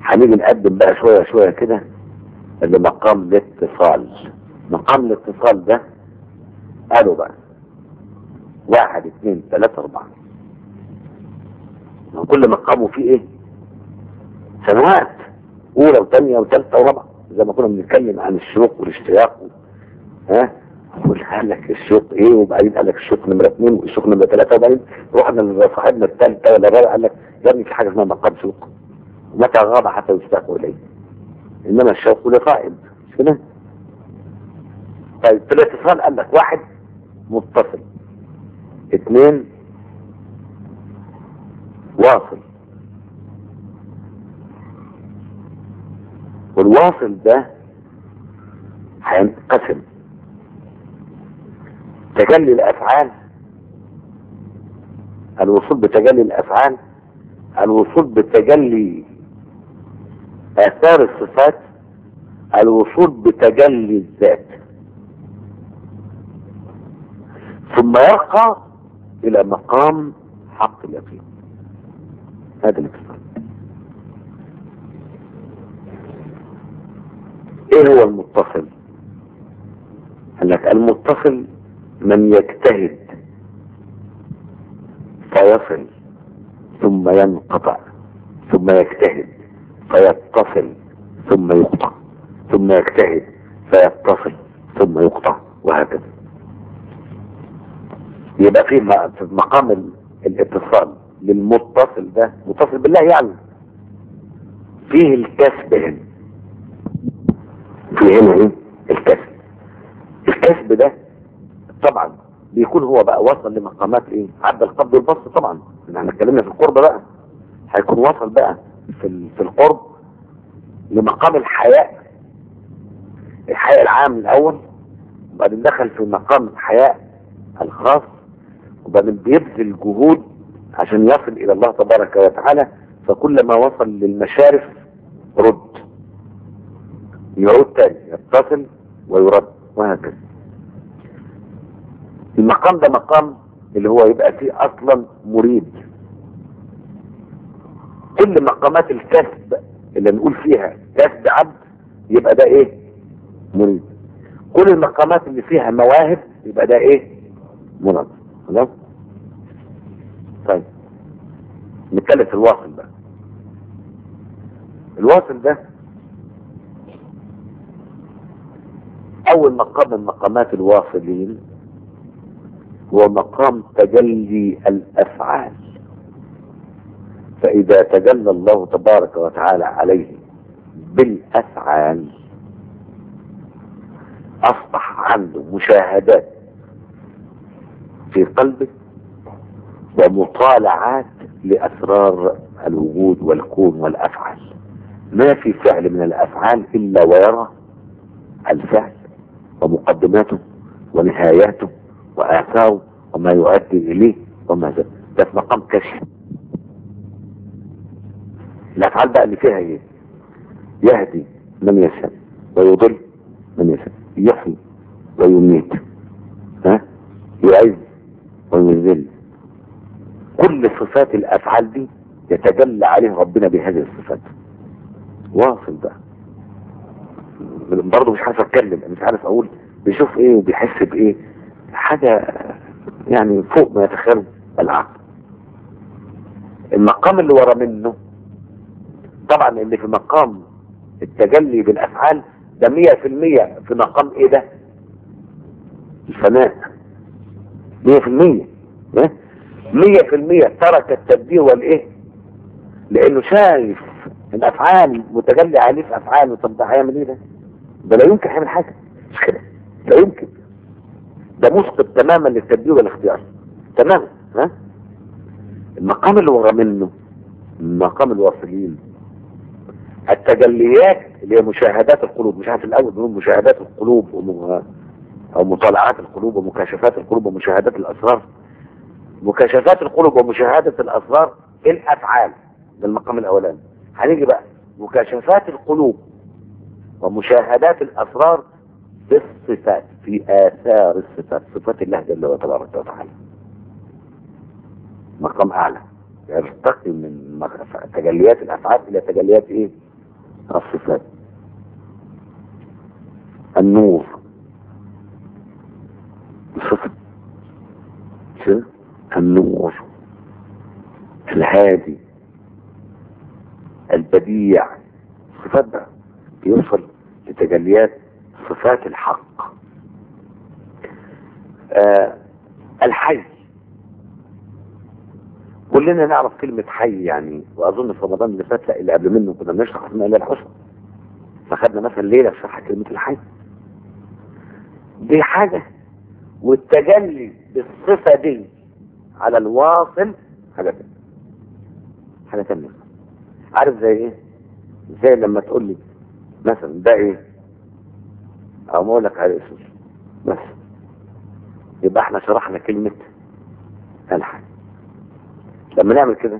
هنيجي نقدم بقى شوية شوية كده لمقام الاتصال مقام الاتصال ده قالوا بقى واحد اثنين ثلاثة أربعة كل مقامه فيه ايه سنوات أولى وثانية وثالثة ورابعة زي ما كنا بنتكلم عن الشوق والاشتياق ها قال لك الشوق ايه وبعدين قال لك الشوق نمرة اثنين والشوق نمرة ثلاثة وبعدين رحنا لصاحبنا الثالثة ولا الرابعة قال لك يا ابني في حاجة اسمها مقام شوق متى غاب حتى يشتاق إليه إنما الشوق لقائد مش كده؟ طيب في الاتصال قال لك واحد متصل اثنين واصل والواصل ده هينقسم تجلي الافعال الوصول بتجلي الافعال الوصول بتجلي اثار الصفات الوصول بتجلي الذات ثم يرقى الى مقام حق اليقين هذا الاتصال ايه هو المتصل قال لك المتصل من يجتهد فيصل ثم ينقطع ثم يجتهد فيتصل ثم يقطع ثم يجتهد فيتصل ثم يقطع وهكذا يبقى في مقام الاتصال للمتصل ده متصل بالله يعني فيه الكسب هنا فيه هنا ايه الكسب الكسب ده طبعا بيكون هو بقى وصل لمقامات ايه عد القبض والبسط طبعا احنا اتكلمنا في القرب بقى هيكون وصل بقى في في القرب لمقام الحياء الحياء العام الاول وبعدين دخل في مقام الحياء الخاص وبعدين بيبذل جهود عشان يصل الى الله تبارك وتعالى فكلما وصل للمشارف رد يعود تاني يتصل ويرد وهكذا المقام ده مقام اللي هو يبقى فيه اصلا مريد كل مقامات الكسب اللي نقول فيها كسب عبد يبقى ده ايه مريد كل المقامات اللي فيها مواهب يبقى ده ايه مراد خلاص طيب نتكلم في الواصل بقى الواصل ده اول مقام من مقامات الواصلين هو مقام تجلي الافعال فاذا تجلى الله تبارك وتعالى عليه بالافعال اصبح عنده مشاهدات في قلبه ومطالعات لاسرار الوجود والكون والافعال ما في فعل من الافعال الا ويرى الفعل ومقدماته ونهاياته واثاره وما يؤدي اليه وما ذا ده في مقام كشف الافعال بقى اللي فيها ايه يهدي من يشاء ويضل من يشاء يحيي ويميت ها يعز ويذل كل صفات الافعال دي يتجلى عليه ربنا بهذه الصفات واصل بقى برضه مش عارف اتكلم مش عارف اقول بيشوف ايه وبيحس بايه حاجة يعني فوق ما يتخيل العقل المقام اللي ورا منه طبعا اللي في مقام التجلي بالافعال ده مية في المية في مقام ايه ده الفناء مية في المية مية في المية ترك التدبير والايه لانه شايف الافعال متجلي عليه في افعاله طب ده هيعمل ايه ده ده لا يمكن يعمل حاجة مش كده لا يمكن ده مسقط تماما للتدبير والاختيار تماما ها المقام اللي ورا منه مقام الواصلين التجليات اللي هي مشاهدات القلوب مش عارف الاول بنقول مشاهدات القلوب وم... او مطالعات القلوب ومكاشفات القلوب ومشاهدات الاسرار مكاشفات القلوب ومشاهدة الاسرار الافعال ده المقام الاولاني هنيجي بقى مكاشفات القلوب ومشاهدات الاسرار في الصفات في آثار الصفات صفات الله جل وتبارك وتعالى مقام أعلى يرتقي من تجليات الأفعال إلى تجليات إيه الصفات النور صفة شو؟ النور الهادي البديع صفات بقى يوصل لتجليات صفات الحق آه الحي كلنا نعرف كلمة حي يعني وأظن في رمضان اللي فات لا اللي قبل منه كنا بنشرح اسماء الله الحسنى فخدنا مثلا ليلة في شرح كلمة الحي دي حاجة والتجلي بالصفة دي على الواصل حاجة تانية حاجة تانية عارف زي ايه زي لما تقول لي مثلا ده ايه او ما اقول لك على اسمه بس يبقى احنا شرحنا كلمة الحي لما نعمل كده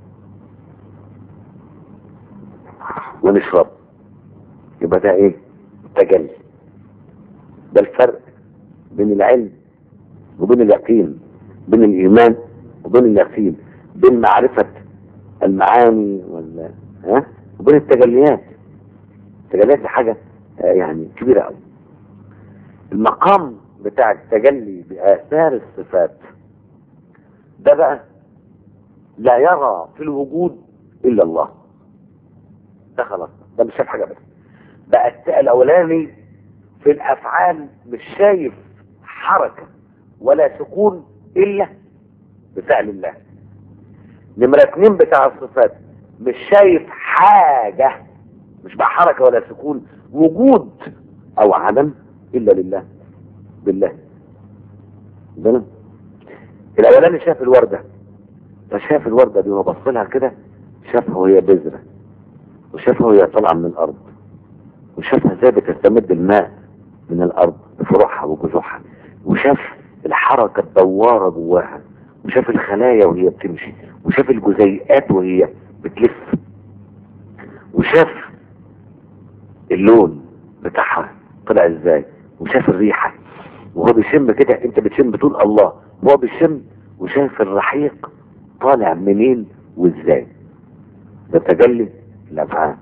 ونشرب يبقى ده ايه تجلي ده الفرق بين العلم وبين اليقين بين الايمان وبين اليقين بين معرفة المعاني ولا ها وبين التجليات التجليات دي حاجة آه، يعني كبيرة قوي المقام بتاع التجلي بآثار الصفات ده بقى لا يرى في الوجود إلا الله ده خلاص ده مش شايف حاجة بس بقى الت- الأولاني في الأفعال مش شايف حركة ولا سكون إلا بفعل الله نمرة اتنين بتاع الصفات مش شايف حاجة مش بقى حركة ولا سكون وجود أو عدم إلا لله بالله بالله الأولاني شاف الوردة فشاف الوردة دي وبص لها كده شافها وهي بذرة وشافها وهي طالعة من الأرض وشافها ازاي بتستمد الماء من الأرض بفروعها وجذوعها وشاف الحركة الدوارة جواها وشاف الخلايا وهي بتمشي وشاف الجزيئات وهي بتلف وشاف اللون بتاعها طلع ازاي وشاف الريحة وهو بيشم كده انت بتشم بتقول الله هو بيشم وشاف الرحيق طالع منين وازاي ده تجلي الافعال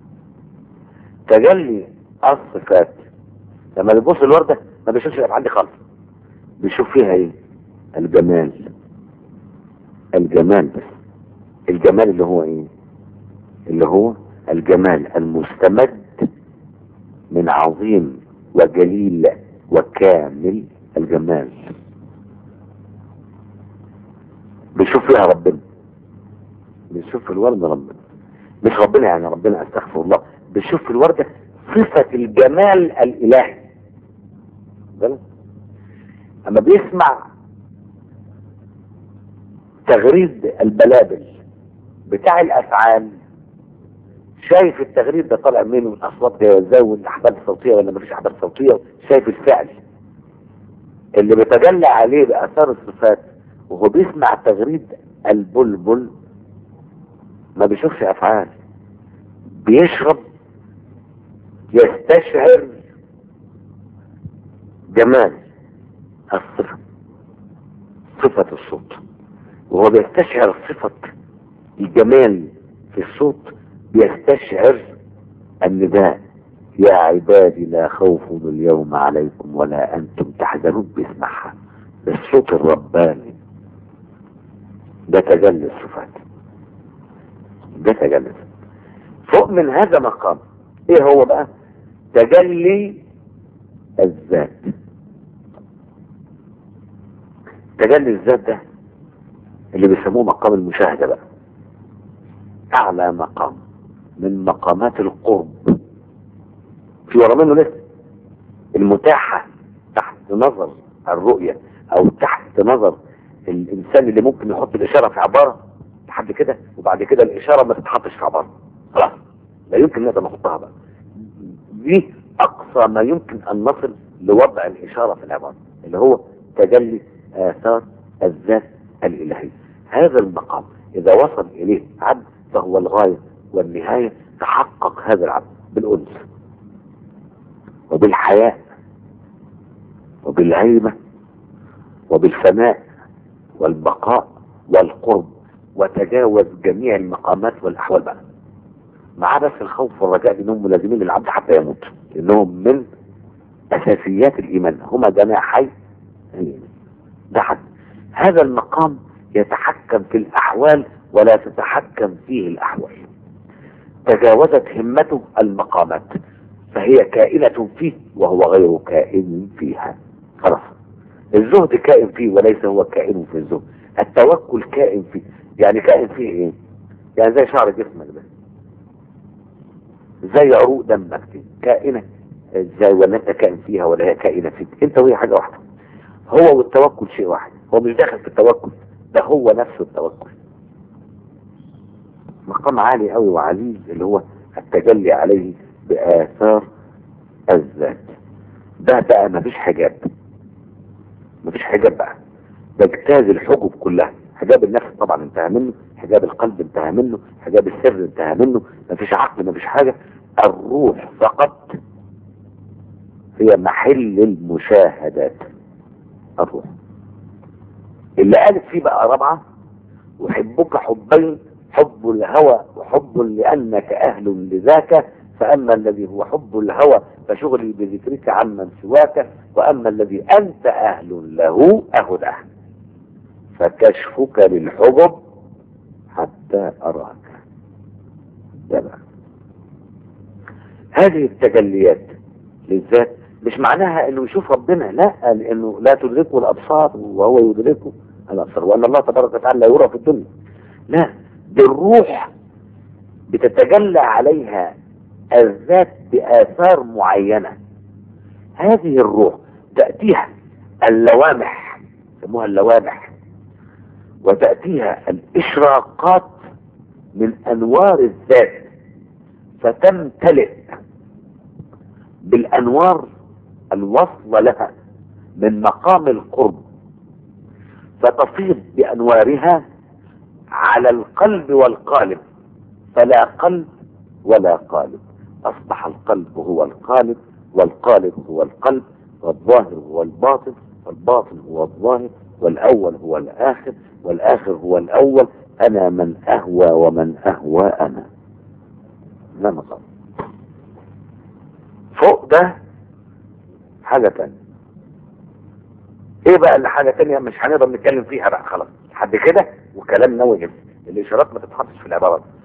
تجلي الصفات لما بيبص الوردة ما بيشوفش الافعال دي خالص بيشوف فيها ايه الجمال الجمال بس الجمال اللي هو ايه اللي هو الجمال المستمد من عظيم وجليل وكامل الجمال بيشوف فيها ربنا بيشوف في الوردة ربنا مش ربنا يعني ربنا استغفر الله بيشوف في الوردة صفة الجمال الإلهي بالك؟ اما بيسمع تغريد البلابل بتاع الافعال شايف التغريد ده طالع منه من اصوات ده ازاي والاحبال الصوتيه ولا مفيش احبال صوتيه شايف الفعل اللي بيتجلى عليه باثار الصفات وهو بيسمع تغريد البلبل ما بيشوفش افعال بيشرب يستشعر جمال الصفة صفة الصوت وهو بيستشعر صفة الجمال في الصوت بيستشعر النداء يا عبادي لا خوف اليوم عليكم ولا أنتم تحزنون بيسمعها الصوت الرباني ده تجلي الصفات ده تجلي فوق من هذا مقام ايه هو بقى تجلي الذات تجلي الذات ده اللي بيسموه مقام المشاهدة بقى اعلى مقام من مقامات القرب في ورا منه لسه المتاحة تحت نظر الرؤية او تحت نظر الانسان اللي ممكن يحط الاشارة في عبارة لحد كده وبعد كده الاشارة ما تتحطش في عبارة خلاص لا يمكن نقدر نحطها بقى دي اقصى ما يمكن ان نصل لوضع الاشارة في العبارة اللي هو تجلي اثار الذات الالهية هذا المقام اذا وصل اليه عبد فهو الغاية والنهاية تحقق هذا العبد بالانس وبالحياء وبالهيبة وبالفناء والبقاء والقرب وتجاوز جميع المقامات والاحوال بقى معاه بس الخوف والرجاء لانهم ملازمين للعبد حتى يموت لانهم من اساسيات الايمان هما جناحي الإيمان. ده حد هذا المقام يتحكم في الاحوال ولا تتحكم فيه الاحوال تجاوزت همته المقامات فهي كائنة فيه وهو غير كائن فيها خلاص الزهد كائن فيه وليس هو كائن في الزهد التوكل كائن فيه يعني كائن فيه ايه يعني زي شعر جسمك ده زي عروق دمك دي كائنة ازاي ولا انت كائن فيها ولا هي كائنة فيك انت وهي حاجة واحدة هو والتوكل شيء واحد هو مش داخل في التوكل ده هو نفسه التوكل مقام عالي قوي وعزيز اللي هو التجلي عليه بآثار الذات ده بقى مفيش حجاب مفيش حجاب بقى بيجتاز الحجب كلها حجاب النفس طبعا انتهى منه حجاب القلب انتهى منه حجاب السر انتهى منه مفيش عقل مفيش حاجة الروح فقط هي محل المشاهدات الروح اللي قالت فيه بقى رابعة وحبك حبين حب الهوى وحب لأنك أهل لذاك فأما الذي هو حب الهوى فشغلي بذكرك عمن سواك وأما الذي أنت أهل له أهده فكشفك للحجب حتى أراك ده بقى هذه التجليات للذات مش معناها انه يشوف ربنا لا لانه لا تدركه الابصار وهو يدركه الابصار وان الله تبارك وتعالى لا يرى في الدنيا لا دي الروح بتتجلى عليها الذات بآثار معينة هذه الروح تأتيها اللوامح يسموها اللوامح وتأتيها الإشراقات من أنوار الذات فتمتلئ بالأنوار الوصل لها من مقام القرب فتفيض بأنوارها على القلب والقالب فلا قلب ولا قالب أصبح القلب هو القالب والقالب هو القلب والظاهر هو الباطن والباطن هو الظاهر والأول هو الآخر والآخر هو الأول أنا من أهوى ومن أهوى أنا لا مقام فوق ده حاجة تانية ايه بقى اللي حاجة تانية مش هنقدر نتكلم فيها بقى خلاص لحد كده وكلام نوي جدا الاشارات ما تتحطش في العبارات